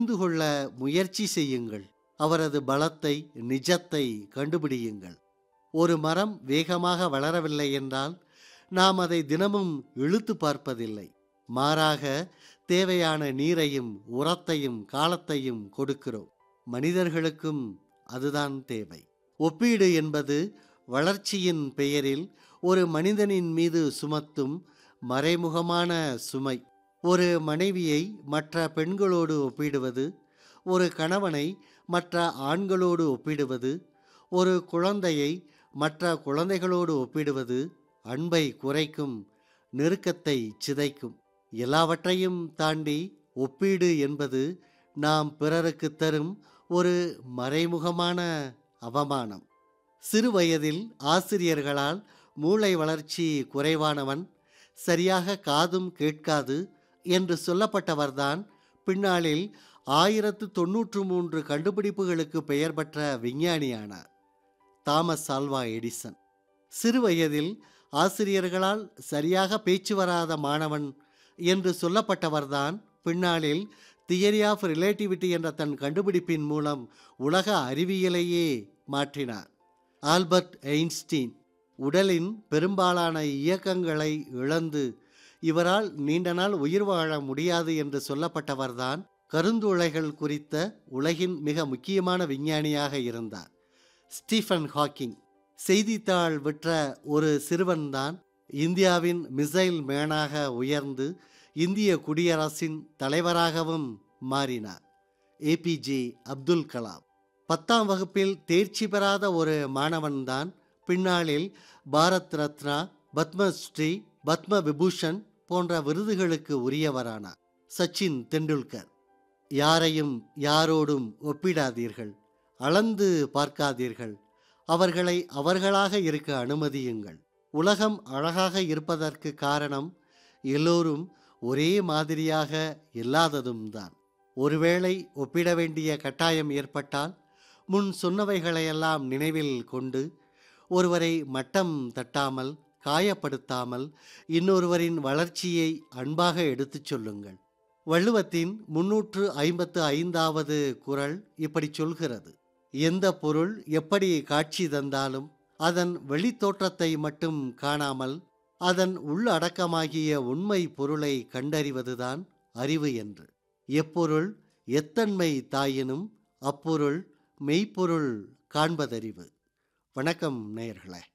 புரிந்து கொள்ள முயற்சி செய்யுங்கள் அவரது பலத்தை நிஜத்தை கண்டுபிடியுங்கள் ஒரு மரம் வேகமாக வளரவில்லை என்றால் நாம் அதை தினமும் இழுத்து பார்ப்பதில்லை மாறாக தேவையான நீரையும் உரத்தையும் காலத்தையும் கொடுக்கிறோம் மனிதர்களுக்கும் அதுதான் தேவை ஒப்பீடு என்பது வளர்ச்சியின் பெயரில் ஒரு மனிதனின் மீது சுமத்தும் மறைமுகமான சுமை ஒரு மனைவியை மற்ற பெண்களோடு ஒப்பிடுவது ஒரு கணவனை மற்ற ஆண்களோடு ஒப்பிடுவது ஒரு குழந்தையை மற்ற குழந்தைகளோடு ஒப்பிடுவது அன்பை குறைக்கும் நெருக்கத்தை சிதைக்கும் எல்லாவற்றையும் தாண்டி ஒப்பீடு என்பது நாம் பிறருக்கு தரும் ஒரு மறைமுகமான அவமானம் சிறு வயதில் ஆசிரியர்களால் மூளை வளர்ச்சி குறைவானவன் சரியாக காதும் கேட்காது என்று சொல்லப்பட்டவர்தான் பின்னாளில் ஆயிரத்து தொன்னூற்று மூன்று கண்டுபிடிப்புகளுக்கு பெயர் பெற்ற விஞ்ஞானியானார் தாமஸ் ஆல்வா எடிசன் சிறுவயதில் ஆசிரியர்களால் சரியாக பேச்சு வராத மாணவன் என்று சொல்லப்பட்டவர்தான் பின்னாளில் தியரி ஆஃப் ரிலேட்டிவிட்டி என்ற தன் கண்டுபிடிப்பின் மூலம் உலக அறிவியலையே மாற்றினார் ஆல்பர்ட் ஐன்ஸ்டீன் உடலின் பெரும்பாலான இயக்கங்களை இழந்து இவரால் நீண்ட நாள் உயிர் வாழ முடியாது என்று சொல்லப்பட்டவர்தான் கருந்துளைகள் குறித்த உலகின் மிக முக்கியமான விஞ்ஞானியாக இருந்தார் ஸ்டீஃபன் ஹாக்கிங் செய்தித்தாள் விற்ற ஒரு சிறுவன்தான் இந்தியாவின் மிசைல் மேனாக உயர்ந்து இந்திய குடியரசின் தலைவராகவும் மாறினார் ஏபிஜே அப்துல் கலாம் பத்தாம் வகுப்பில் தேர்ச்சி பெறாத ஒரு மாணவன்தான் பின்னாளில் பாரத் ரத்னா பத்மஸ்ரீ பத்ம விபூஷன் போன்ற விருதுகளுக்கு உரியவரானார் சச்சின் தெண்டுல்கர் யாரையும் யாரோடும் ஒப்பிடாதீர்கள் அளந்து பார்க்காதீர்கள் அவர்களை அவர்களாக இருக்க அனுமதியுங்கள் உலகம் அழகாக இருப்பதற்கு காரணம் எல்லோரும் ஒரே மாதிரியாக இல்லாததும் தான் ஒருவேளை ஒப்பிட வேண்டிய கட்டாயம் ஏற்பட்டால் முன் சொன்னவைகளையெல்லாம் நினைவில் கொண்டு ஒருவரை மட்டம் தட்டாமல் காயப்படுத்தாமல் இன்னொருவரின் வளர்ச்சியை அன்பாக எடுத்துச் சொல்லுங்கள் வள்ளுவத்தின் முன்னூற்று ஐம்பத்து ஐந்தாவது குரல் இப்படி சொல்கிறது எந்த பொருள் எப்படி காட்சி தந்தாலும் அதன் வெளித்தோற்றத்தை மட்டும் காணாமல் அதன் உள்ளடக்கமாகிய உண்மை பொருளை கண்டறிவதுதான் அறிவு என்று எப்பொருள் எத்தன்மை தாயினும் அப்பொருள் மெய்ப்பொருள் காண்பதறிவு வணக்கம் நேயர்களே